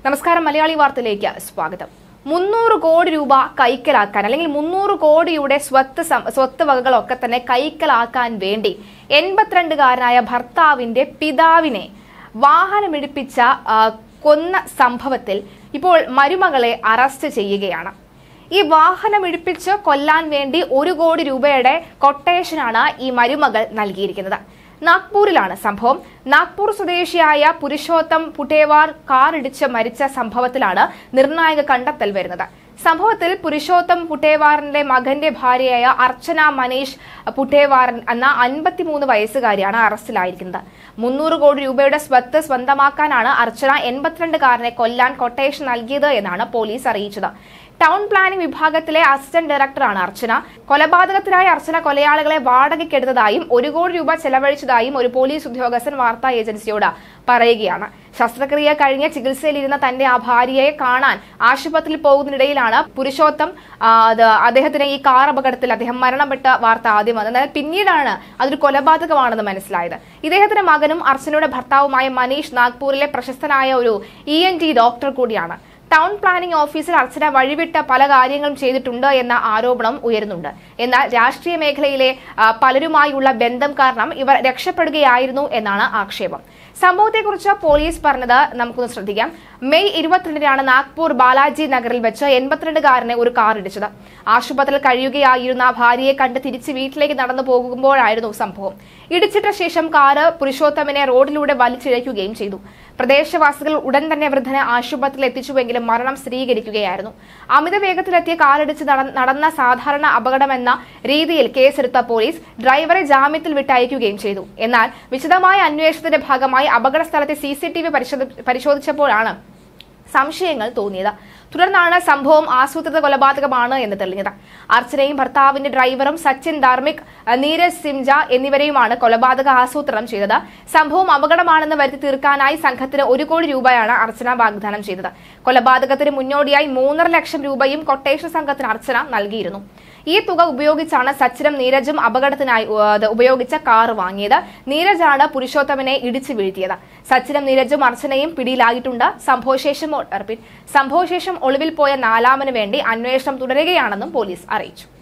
നമസ്കാരം മലയാളി വാർത്തയിലേക്ക് സ്വാഗതം മുന്നൂറ് കോടി രൂപ കൈക്കലാക്കാൻ അല്ലെങ്കിൽ മുന്നൂറ് കോടിയുടെ സ്വത്ത് സം- സ്വത്ത് വകകളൊക്കെ തന്നെ കൈക്കലാക്കാൻ വേണ്ടി എൺപത്തിരണ്ടുകാരനായ ഭർത്താവിന്റെ പിതാവിനെ വാഹനമിടിപ്പിച്ച ആ, കൊന്ന സംഭവത്തിൽ ഇപ്പോൾ മരുമകളെ അറസ്റ്റ് ചെയ്യുകയാണ് ഈ വാഹനം ഇടിപ്പിച്ച് കൊല്ലാൻ വേണ്ടി ഒരു കോടി രൂപയുടെ കൊട്ടേഷനാണ് ഈ മരുമകൾ നൽകിയിരിക്കുന്നത് നാഗ്പൂരിലാണ് സംഭവം നാഗ്പൂർ സ്വദേശിയായ പുരുഷോത്തം പുട്ടേവാർ കാർ ഇടിച്ച് മരിച്ച സംഭവത്തിലാണ് നിർണായക കണ്ടെത്തൽ വരുന്നത് സംഭവത്തിൽ പുരുഷോത്തം പുട്ടേവാറിന്റെ മകന്റെ ഭാര്യയായ അർച്ചന മനീഷ് പുട്ടേവാർ എന്ന അൻപത്തിമൂന്ന് വയസ്സുകാരിയാണ് അറസ്റ്റിലായിരിക്കുന്നത് മുന്നൂറ് കോടി രൂപയുടെ സ്വത്ത് സ്വന്തമാക്കാനാണ് അർച്ചന എൺപത്തിരണ്ടുകാരനെ കൊല്ലാൻ കൊട്ടേഷൻ നൽകിയത് എന്നാണ് പോലീസ് അറിയിച്ചത് ടൗൺ പ്ലാനിംഗ് വിഭാഗത്തിലെ അസിസ്റ്റന്റ് ഡയറക്ടറാണ് അർച്ചന കൊലപാതകത്തിനായി അർച്ചന കൊലയാളികളെ വാടകയ്ക്കെടുത്തതായും ഒരു കോടി രൂപ ചെലവഴിച്ചതായും ഒരു പോലീസ് ഉദ്യോഗസ്ഥൻ വാർത്താ ഏജൻസിയോട് പറയുകയാണ് ശസ്ത്രക്രിയ കഴിഞ്ഞ് ചികിത്സയിലിരുന്ന തന്റെ ആ ഭാര്യയെ കാണാൻ ആശുപത്രിയിൽ പോകുന്നതിനിടയിലാണ് പുരുഷോത്തം ആ, അത് അദ്ദേഹത്തിന് ഈ കാർ അപകടത്തിൽ അദ്ദേഹം മരണപ്പെട്ട വാർത്ത ആദ്യം വന്നത് എന്നാൽ പിന്നീടാണ് അതൊരു കൊലപാതകമാണെന്ന് മനസ്സിലായത് ഇദ്ദേഹത്തിന്റെ മകനും അർച്ചനയുടെ ഭർത്താവുമായ മനീഷ് നാഗ്പൂരിലെ പ്രശസ്തനായ ഒരു ഇ എൻ ടി ഡോക്ടർ കൂടിയാണ് ടൗൺ പ്ലാനിംഗ് ഓഫീസിൽ അർച്ചന വഴിവിട്ട പല കാര്യങ്ങളും ചെയ്തിട്ടുണ്ട് എന്ന ആരോപണം ഉയരുന്നുണ്ട് എന്നാൽ രാഷ്ട്രീയ മേഖലയിലെ ആ, പലരുമായുള്ള ബന്ധം കാരണം ഇവർ രക്ഷപ്പെടുകയായിരുന്നു എന്നാണ് ആക്ഷേപം സംഭവത്തെക്കുറിച്ച് പോലീസ് പറഞ്ഞത് നമുക്കൊന്ന് ശ്രദ്ധിക്കാം മെയ് ഇരുപത്തിരണ്ടിനാണ് നാഗ്പൂർ ബാലാജി നഗറിൽ വെച്ച് എൺപത്തിരണ്ടുകാരനെ ഒരു കാർ ഇടിച്ചത് ആശുപത്രിയിൽ കഴിയുകയായിരുന്ന ഭാര്യയെ കണ്ട് തിരിച്ച് വീട്ടിലേക്ക് നടന്നു പോകുമ്പോഴായിരുന്നു സംഭവം ഇടിച്ചിട്ട ശേഷം കാറ് പുരുഷോത്തമനെ റോഡിലൂടെ വലിച്ചിഴയ്ക്കുകയും ചെയ്തു പ്രദേശവാസികൾ ഉടൻ തന്നെ വൃദ്ധനെ ആശുപത്രിയിൽ എത്തിച്ചുവെങ്കിലും മരണം സ്ഥിരീകരിക്കുകയായിരുന്നു അമിത വേഗത്തിലെത്തിയ കാറിടിച്ച് നട- നടന്ന സാധാരണ അപകടമെന്ന രീതിയിൽ കേസെടുത്ത പോലീസ് ഡ്രൈവറെ ജാമ്യത്തിൽ വിട്ടയക്കുകയും ചെയ്തു എന്നാൽ വിശദമായ അന്വേഷണത്തിന്റെ ഭാഗമായി അപകട സ്ഥലത്തെ സി സി ടി വി പരിശോധിച്ചപ്പോഴാണ് സംശയങ്ങൾ തോന്നിയത് തുടർന്നാണ് സംഭവം ആസൂത്രിത കൊലപാതകമാണ് എന്ന് തെളിഞ്ഞത് അർച്ചനയും ഭർത്താവിന്റെ ഡ്രൈവറും സച്ചിൻ ധാർമിക് അഹ് നീരജ് സിംജ എന്നിവരെയുമാണ് കൊലപാതക ആസൂത്രണം ചെയ്തത് സംഭവം അപകടമാണെന്ന് വരുത്തി തീർക്കാനായി സംഘത്തിന് ഒരു കോടി രൂപയാണ് അർച്ചന വാഗ്ദാനം ചെയ്തത് കൊലപാതകത്തിന് മുന്നോടിയായി മൂന്നര ലക്ഷം രൂപയും കൊട്ടേഷൻ സംഘത്തിന് അർച്ചന നൽകിയിരുന്നു ഈ തുക ഉപയോഗിച്ചാണ് സച്ചിനും നീരജും അപകടത്തിനായി ഉ- അത് ഉപയോഗിച്ച കാർ വാങ്ങിയത് നീരജാണ് പുരുഷോത്തമനെ ഇടിച്ചു വീഴ്ത്തിയത് സച്ചിനും നീരജും അർച്ചനയും പിടിയിലായിട്ടുണ്ട് സംഭവശേഷം ഒ- റിപ്പീറ്റ് സംഭവശേഷം ഒളിവിൽ പോയ നാലാമന് വേണ്ടി അന്വേഷണം തുടരുകയാണെന്നും പോലീസ് അറിയിച്ചു